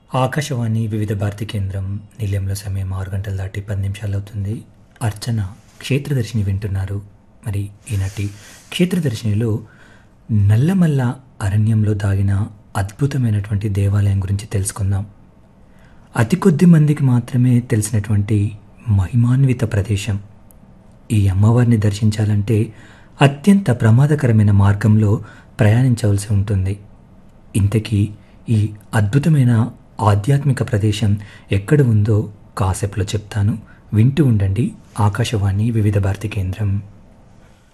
ఆకాశవాణి వివిధ భారతి కేంద్రం నిలయంలో సమయం ఆరు గంటల దాటి పది నిమిషాలు అవుతుంది అర్చన క్షేత్రదర్శిని వింటున్నారు మరి ఈనాటి క్షేత్రదర్శినిలో నల్లమల్ల అరణ్యంలో దాగిన అద్భుతమైనటువంటి దేవాలయం గురించి తెలుసుకుందాం అతి కొద్ది మందికి మాత్రమే తెలిసినటువంటి మహిమాన్విత ప్రదేశం ఈ అమ్మవారిని దర్శించాలంటే అత్యంత ప్రమాదకరమైన మార్గంలో ప్రయాణించవలసి ఉంటుంది ఇంతకీ ఈ అద్భుతమైన ఆధ్యాత్మిక ప్రదేశం ఎక్కడ ఉందో కాసేపులో చెప్తాను వింటూ ఉండండి ఆకాశవాణి వివిధ భారతి కేంద్రం